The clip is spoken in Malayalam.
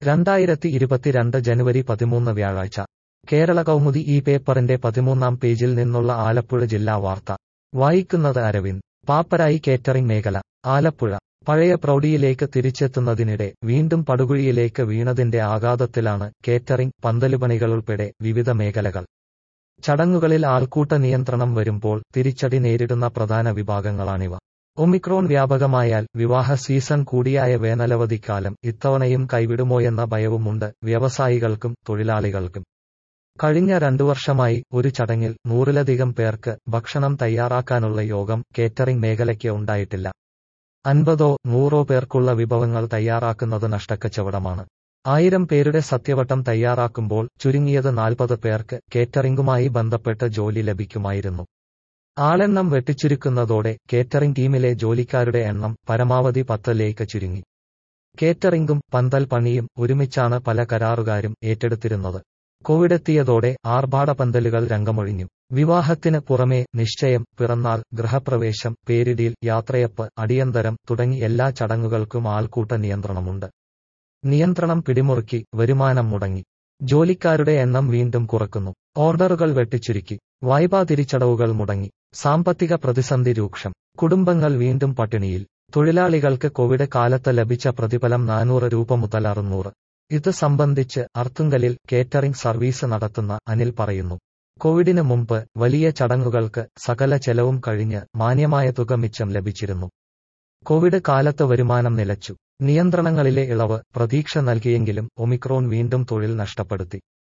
രണ്ടായിരത്തി ഇരുപത്തിരണ്ട് ജനുവരി പതിമൂന്ന് വ്യാഴാഴ്ച കേരള കൗമുദി ഈ പേപ്പറിന്റെ പതിമൂന്നാം പേജിൽ നിന്നുള്ള ആലപ്പുഴ ജില്ലാ വാർത്ത വായിക്കുന്നത് അരവിന്ദ് പാപ്പരായി കേറ്ററിംഗ് മേഖല ആലപ്പുഴ പഴയ പ്രൗഢിയിലേക്ക് തിരിച്ചെത്തുന്നതിനിടെ വീണ്ടും പടുകുഴിയിലേക്ക് വീണതിന്റെ ആഘാതത്തിലാണ് കേറ്ററിംഗ് പന്തലുപണികളുൾപ്പെടെ വിവിധ മേഖലകൾ ചടങ്ങുകളിൽ ആൾക്കൂട്ട നിയന്ത്രണം വരുമ്പോൾ തിരിച്ചടി നേരിടുന്ന പ്രധാന വിഭാഗങ്ങളാണിവ ഒമിക്രോൺ വ്യാപകമായാൽ വിവാഹ സീസൺ കൂടിയായ വേനലവധിക്കാലം ഇത്തവണയും കൈവിടുമോയെന്ന ഭയവുമുണ്ട് വ്യവസായികൾക്കും തൊഴിലാളികൾക്കും കഴിഞ്ഞ രണ്ടു വർഷമായി ഒരു ചടങ്ങിൽ നൂറിലധികം പേർക്ക് ഭക്ഷണം തയ്യാറാക്കാനുള്ള യോഗം കേറ്ററിംഗ് മേഖലയ്ക്ക് ഉണ്ടായിട്ടില്ല അൻപതോ നൂറോ പേർക്കുള്ള വിഭവങ്ങൾ തയ്യാറാക്കുന്നത് നഷ്ടക്കച്ചവടമാണ് ആയിരം പേരുടെ സത്യവട്ടം തയ്യാറാക്കുമ്പോൾ ചുരുങ്ങിയത് നാൽപ്പത് പേർക്ക് കേറ്ററിംഗുമായി ബന്ധപ്പെട്ട് ജോലി ലഭിക്കുമായിരുന്നു ആളെണ്ണം വെട്ടിച്ചുരുക്കുന്നതോടെ കേറ്ററിംഗ് ടീമിലെ ജോലിക്കാരുടെ എണ്ണം പരമാവധി പത്തിലേക്ക് ചുരുങ്ങി കേറ്ററിംഗും പന്തൽ പണിയും ഒരുമിച്ചാണ് പല കരാറുകാരും ഏറ്റെടുത്തിരുന്നത് കോവിഡെത്തിയതോടെ ആർഭാട പന്തലുകൾ രംഗമൊഴിഞ്ഞു വിവാഹത്തിന് പുറമെ നിശ്ചയം പിറന്നാൾ ഗൃഹപ്രവേശം പേരിടിയിൽ യാത്രയപ്പ് അടിയന്തരം തുടങ്ങി എല്ലാ ചടങ്ങുകൾക്കും ആൾക്കൂട്ട നിയന്ത്രണമുണ്ട് നിയന്ത്രണം പിടിമുറുക്കി വരുമാനം മുടങ്ങി ജോലിക്കാരുടെ എണ്ണം വീണ്ടും കുറക്കുന്നു ഓർഡറുകൾ വെട്ടിച്ചുരുക്കി വായ്പാ തിരിച്ചടവുകൾ മുടങ്ങി സാമ്പത്തിക പ്രതിസന്ധി രൂക്ഷം കുടുംബങ്ങൾ വീണ്ടും പട്ടിണിയിൽ തൊഴിലാളികൾക്ക് കോവിഡ് കാലത്ത് ലഭിച്ച പ്രതിഫലം നാനൂറ് രൂപ മുതൽ അറുന്നൂറ് ഇത് സംബന്ധിച്ച് അർത്തുങ്കലിൽ കേറ്ററിംഗ് സർവീസ് നടത്തുന്ന അനിൽ പറയുന്നു കോവിഡിന് മുമ്പ് വലിയ ചടങ്ങുകൾക്ക് സകല ചെലവും കഴിഞ്ഞ് മാന്യമായ തുക മിച്ചം ലഭിച്ചിരുന്നു കോവിഡ് കാലത്ത് വരുമാനം നിലച്ചു നിയന്ത്രണങ്ങളിലെ ഇളവ് പ്രതീക്ഷ നൽകിയെങ്കിലും ഒമിക്രോൺ വീണ്ടും തൊഴിൽ നഷ്ടപ്പെടുത്തി